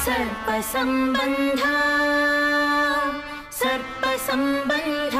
सर्पसम्बन्ध सर्पसम्बन्ध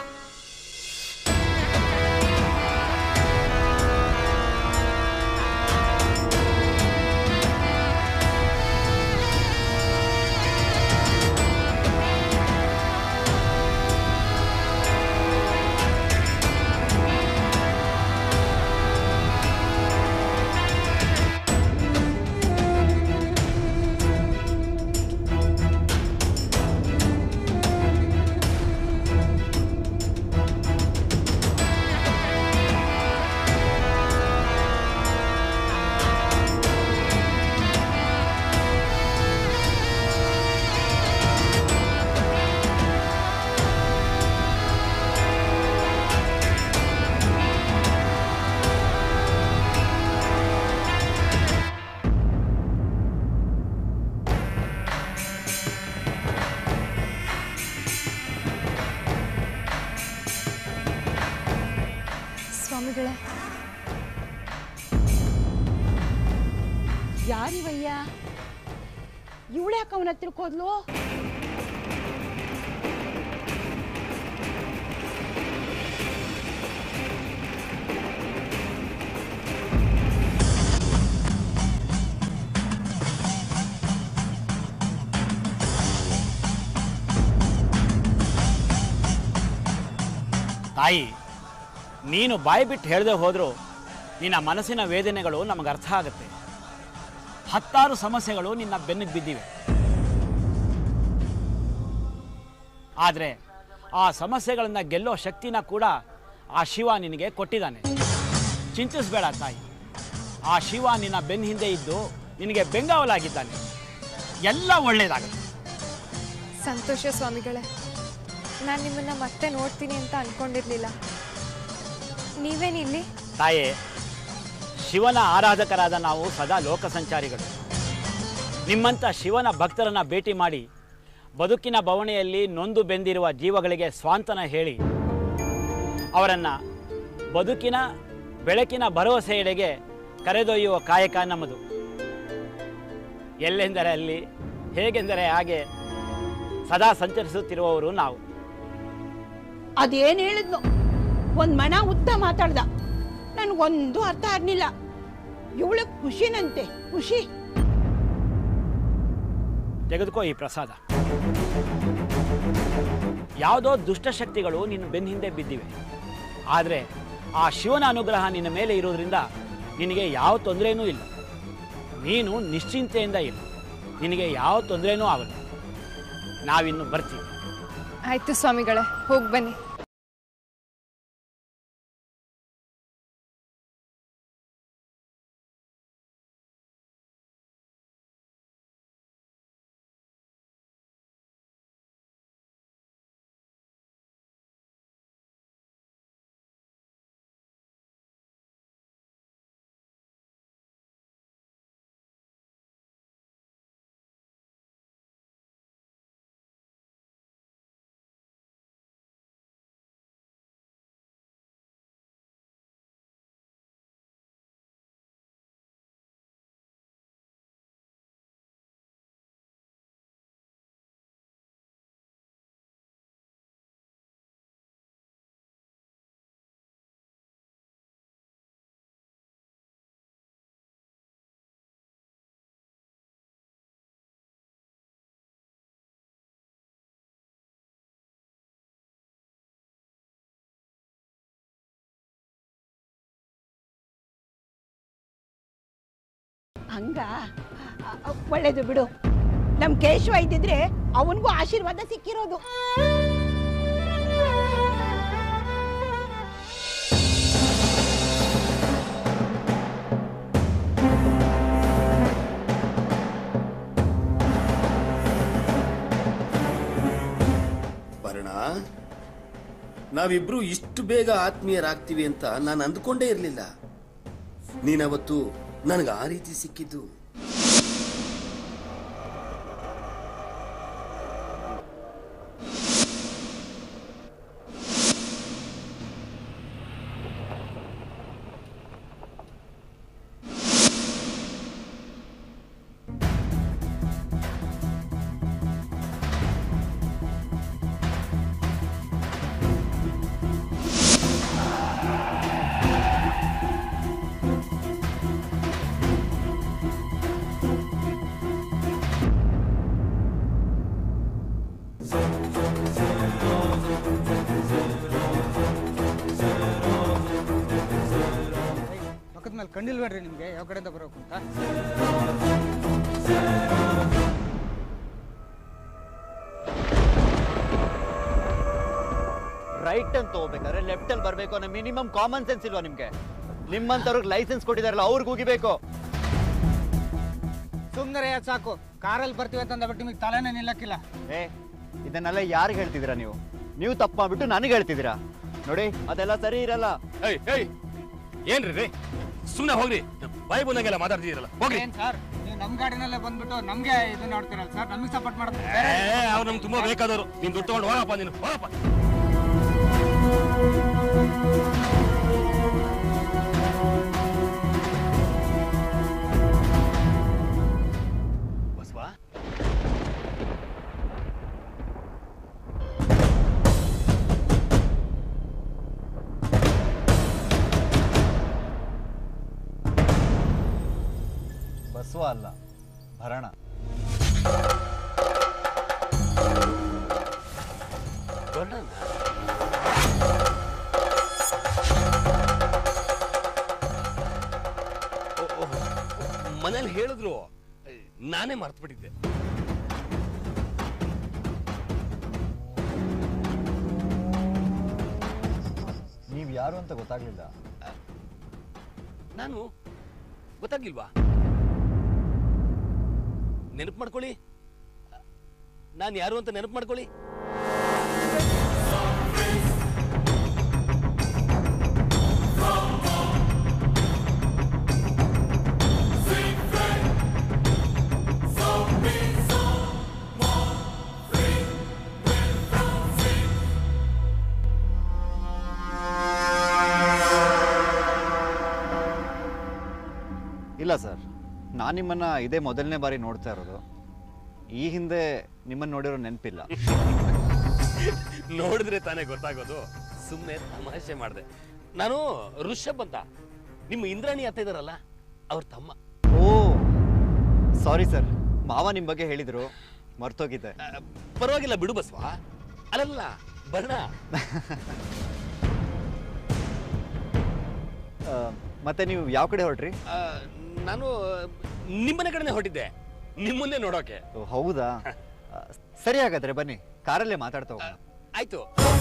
ಸ್ವಾಮಿಗಳೇ ಯಾರಿವಯ್ಯ ಇವಳ್ಯಾಕೆ ಅವನ ಹತ್ರಕ್ಕೆ ಹೋದ್ಲು ತಾಯಿ ನೀನು ಬಾಯಿ ಬಿಟ್ಟು ಹೇಳದೆ ಹೋದರೂ ನಿನ್ನ ಮನಸ್ಸಿನ ವೇದನೆಗಳು ನಮಗೆ ಅರ್ಥ ಆಗುತ್ತೆ ಹತ್ತಾರು ಸಮಸ್ಯೆಗಳು ನಿನ್ನ ಬೆನ್ನಿಗೆ ಬಿದ್ದಿವೆ ಆದರೆ ಆ ಸಮಸ್ಯೆಗಳನ್ನು ಗೆಲ್ಲೋ ಶಕ್ತಿನ ಕೂಡ ಆ ಶಿವ ನಿನಗೆ ಕೊಟ್ಟಿದ್ದಾನೆ ಚಿಂತಿಸಬೇಡ ತಾಯಿ ಆ ಶಿವ ನಿನ್ನ ಬೆನ್ನ ಹಿಂದೆ ಇದ್ದು ನಿನಗೆ ಬೆಂಗಾವಲಾಗಿದ್ದಾನೆ ಎಲ್ಲ ಒಳ್ಳೆಯದಾಗುತ್ತೆ ಸಂತೋಷ ಸ್ವಾಮಿಗಳೇ ನಾನು ನಿಮ್ಮನ್ನ ಮತ್ತೆ ನೋಡ್ತೀನಿ ಅಂತ ಅನ್ಕೊಂಡಿರ್ಲಿಲ್ಲ ನೀವೇನಿಲ್ಲಿ ತಾಯೇ ಶಿವನ ಆರಾಧಕರಾದ ನಾವು ಸದಾ ಲೋಕ ಸಂಚಾರಿಗಳು ನಿಮ್ಮಂಥ ಶಿವನ ಭಕ್ತರನ್ನ ಭೇಟಿ ಮಾಡಿ ಬದುಕಿನ ಬವಣೆಯಲ್ಲಿ ನೊಂದು ಬೆಂದಿರುವ ಜೀವಗಳಿಗೆ ಸ್ವಾಂತನ ಹೇಳಿ ಅವರನ್ನು ಬದುಕಿನ ಬೆಳಕಿನ ಭರವಸೆಯೆಡೆಗೆ ಕರೆದೊಯ್ಯುವ ಕಾಯಕ ನಮ್ಮದು ಎಲ್ಲೆಂದರೆ ಅಲ್ಲಿ ಹೇಗೆಂದರೆ ಹಾಗೆ ಸದಾ ಸಂಚರಿಸುತ್ತಿರುವವರು ನಾವು ಅದೇನ್ ಹೇಳಿದ್ನು ಒಂದ್ ಮನ ಉದ್ದ ಮಾತಾಡ್ದ ನನ್ಗೊಂದು ಅರ್ಥ ಆಗ್ಲಿಲ್ಲ ಇವಳು ಖುಷಿನಂತೆ ಖುಷಿ ತೆಗೆದುಕೋ ಈ ಪ್ರಸಾದ ಯಾವುದೋ ದುಷ್ಟಶಕ್ತಿಗಳು ನಿನ್ನ ಬೆನ್ನ ಹಿಂದೆ ಬಿದ್ದಿವೆ ಆದರೆ ಆ ಶಿವನ ಅನುಗ್ರಹ ನಿನ್ನ ಮೇಲೆ ಇರೋದ್ರಿಂದ ನಿನಗೆ ಯಾವ ತೊಂದರೆನೂ ಇಲ್ಲ ನೀನು ನಿಶ್ಚಿಂತೆಯಿಂದ ಇಲ್ಲ ನಿನಗೆ ಯಾವ ತೊಂದರೆನೂ ಆಗಲ್ಲ ನಾವಿನ್ನು ಬರ್ತೀವಿ ಆಯ್ತು ಸ್ವಾಮಿಗಳೇ ಹೋಗಿ ಬನ್ನಿ ಹಂಗ ಅ- ಅ- ಒಳ್ಳೇದು ಬಿಡು ನಮ್ ಕೇಶವ ಇದ್ದಿದ್ರೆ ಅವನಿಗೂ ಆಶೀರ್ವಾದ ಸಿಕ್ಕಿರೋದು ವರ್ಣ ನಾವಿಬ್ರು ಇಷ್ಟು ಬೇಗ ಆತ್ಮೀಯರಾಗ್ತೀವಿ ಅಂತ ನಾನು ಅಂದ್ಕೊಂಡೇ ಇರಲಿಲ್ಲ ನೀನವತ್ತು ನನಗೆ ಆ ರೀತಿ ಸಿಕ್ಕಿದ್ದು ಮೇಲೆ ಕಂಡಿಲ್ವೇನ್ರಿ ನಿಮಗೆ ಯಾವ ಕಡೆಯಿಂದ ಬರೋಕು ಅಂತ ರೈಟ್ ಅಂತ ಹೋಗ್ಬೇಕಾದ್ರೆ ಲೆಫ್ಟ್ ಅಲ್ಲಿ ಬರಬೇಕು ಅನ್ನೋ ಮಿನಿಮಮ್ ಕಾಮನ್ ಸೆನ್ಸ್ ಇಲ್ವಾ ನಿಮ್ಗೆ ನಿಮ್ಮಂತವ್ರಿಗೆ ಲೈಸೆನ್ಸ್ ಕೊಟ್ಟಿದಾರಲ್ಲ ಅವ್ರಿಗೆ ಹೋಗಿಬೇಕು ಸುಮ್ಮನೆ ಸಾಕು ಕಾರಲ್ಲಿ ಬರ್ತೀವಿ ಅಂತ ಅಂದ್ಬಿಟ್ಟು ನಿಮಗೆ ತಲೆನೇ ನಿಲ್ಲಕ್ಕಿಲ್ಲ ಏ ಇದನ್ನೆಲ್ಲ ಯಾರಿಗೆ ಹೇಳ್ತಿದ್ದೀರಾ ನೀವು ನೀವು ತಪ್ಪು ಮಾಡ್ಬಿಟ್ಟು ನನಗೆ ಹೇಳ್ತಿದ್ದೀರಾ ನೋಡಿ ಅದೆಲ್ಲ ಸರಿ ಇರಲ್ಲ ಏಯ್ ಏಯ್ ಏನ್ರಿ ರೀ ಸುಮ್ಮನೆ ಹೋಗ್ರಿ ಬಾಯಿ ಬಂದಂಗೆಲ್ಲ ಮಾತಾಡ್ತಿದ್ದೀರಲ್ಲ ಹೋಗ್ರಿ ಏನ್ ಸರ್ ನೀವು ನಮ್ಮ ಗಾಡಿನಲ್ಲೇ ಬಂದ್ಬಿಟ್ಟು ನಮಗೆ ಇದು ನೋಡ್ತೀರಲ್ಲ ಸರ್ ನಮಗೆ ಸಪೋರ್ಟ್ ಮಾಡೋದು ಏ ಅವ್ರು ನಮ್ಗೆ ತುಂಬಾ ಬೇಕಾದವರು ನೀನ್ ದುಡ್ಡು ತಗೊಂಡು ಹೋಗಪ್ಪ ನೀನು ಹೋಗಪ್ಪ ಬಸವ ಬಸವ ಅಲ್ಲ ಭರಣ ಮನೇಲಿ ಹೇಳಿದ್ರು ನಾನೇ ಮರ್ತು ಬಿಟ್ಟಿದ್ದೆ ನೀವು ಯಾರು ಅಂತ ಗೊತ್ತಾಗ್ಲಿಲ್ಲ ನಾನು ಗೊತ್ತಾಗ್ಲಿಲ್ವಾ ನೆನಪು ಮಾಡ್ಕೊಳ್ಳಿ ನಾನು ಯಾರು ಅಂತ ನೆನಪು ಮಾಡ್ಕೊಳ್ಳಿ ಇಲ್ಲ ಸರ್ ನಾನು ನಿಮ್ಮನ್ನ ಇದೇ ಮೊದಲನೇ ಬಾರಿ ನೋಡ್ತಾ ಇರೋದು ಈ ಹಿಂದೆ ನಿಮ್ಮನ್ನ ನೋಡಿರೋ ನೆನಪಿಲ್ಲ ನೋಡಿದ್ರೆ ತಾನೇ ಗೊತ್ತಾಗೋದು ಸುಮ್ಮನೆ ತಮಾಷೆ ಮಾಡಿದೆ ನಾನು ಋಷಭ್ ಅಂತ ನಿಮ್ಮ ಇಂದ್ರಾಣಿ ಅತ್ತ ಇದಾರಲ್ಲ ಅವ್ರ ತಮ್ಮ ಓ ಸಾರಿ ಸರ್ ಮಾವ ನಿಮ್ಮ ಬಗ್ಗೆ ಹೇಳಿದ್ರು ಮರ್ತೋಗಿದ್ದೆ ಆ, ಪರವಾಗಿಲ್ಲ ಬಿಡು ಬಸವ ಅಲ್ಲಲ್ಲ ಬರ್ಣ ಆ, ಮತ್ತೆ ನೀವು ಯಾವ ಕಡೆ ಹೊರಟ್ರಿ ಆ, ನಾನು ನಿಮ್ಮನೆ ಕಡೆನೆ ಹೊರಟಿದ್ದೆ ನಿಮ್ಮನ್ನೇ ನೋಡೋಕೆ ಓ, ಹೌದಾ ಆ, ಸರಿ ಹಾಗಾದ್ರೆ ಬನ್ನಿ ಕಾರಲ್ಲೇ ಮಾತಾಡ್ತಾ ಹೋಗೋಣ ಆಯ್ತು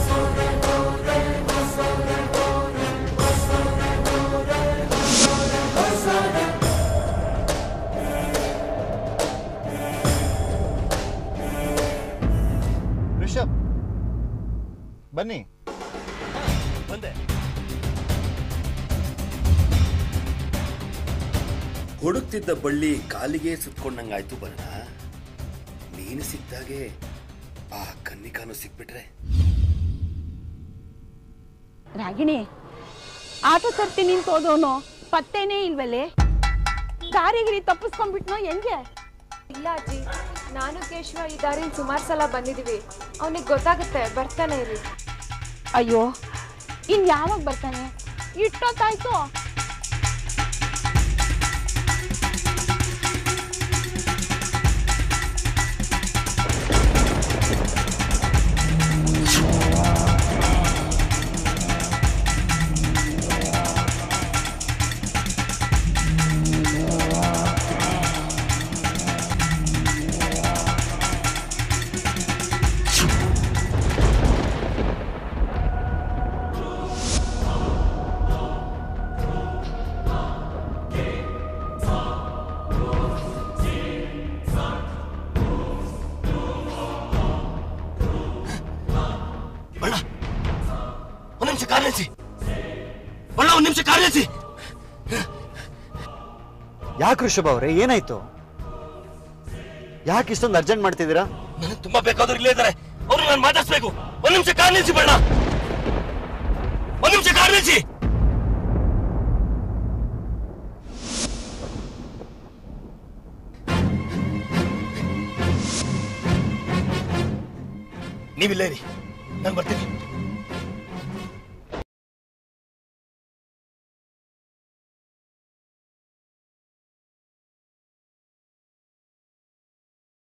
ರಿಷಬ್ ಬನ್ನಿ ಬಂದೆ ಹುಡುಕ್ತಿದ್ದ ಬಳ್ಳಿ ಕಾಲಿಗೆ ಸುತ್ಕೊಂಡಂಗಾಯ್ತು ಬರಣ ನೀನು ಸಿಕ್ತಾಗೆ ಆ ಕನ್ನಿಕಾನು ಸಿಕ್ಬಿಟ್ರೆ ರಾಗಿಣಿ ಆಟೋ ತರ್ತೀನಿ ಅಂತ ಹೋದವನು ಪತ್ತೇನೇ ಇಲ್ವಲ್ಲೇ ದಾರಿಗಿರಿ ತಪ್ಪಿಸ್ಕೊಂಡ್ಬಿಟ್ನೋ ಹೆಂಗೆ ಇಲ್ಲ ಅಜ್ಜಿ ನಾನು ಕೇಶವ ಈ ದಾರಿಲಿ ಸುಮಾರು ಸಲ ಬಂದಿದ್ದೀವಿ ಅವನಿಗೆ ಗೊತ್ತಾಗುತ್ತೆ ಬರ್ತಾನೆ ಇರಿ ಅಯ್ಯೋ ಇನ್ ಯಾವಾಗ ಬರ್ತಾನೆ ಇಷ್ಟೊತ್ತಾಯ್ತು ಬಣ್ಣ ಒಂದ್ ನಿಮಿಷ ಕಾರ್ ನಿಲ್ಸಿ ಬಣ್ಣ ಒಂದ್ ನಿಮಿಷ ಕಾರ್ ನಿಲ್ಸಿ ಯಾಕೆ ಋಷಭ್ ಅವರೇ ಏನಾಯ್ತು ಯಾಕೆ ಇಷ್ಟೊಂದು ಅರ್ಜೆಂಟ್ ಮಾಡ್ತಿದ್ದೀರಾ ನನಗೆ ತುಂಬಾ ಬೇಕಾದವ್ರು ಇಲ್ಲೇ ಇದ್ದಾರೆ ಅವ್ರು ನಾನು ಮಾತಾಡ್ಸ್ಬೇಕು ಒಂದ್ ನಿಮಿಷ ಕಾರ್ ನಿಲ್ಸಿ ಬಣ್ಣ ಒಂದ್ ನಿಮಿಷ ಕಾರ್ ನಿಲ್ಸಿ ನೀವಿಲ್ಲೇ ಇರಿ ನಾನು ಬರ್ತೀನಿ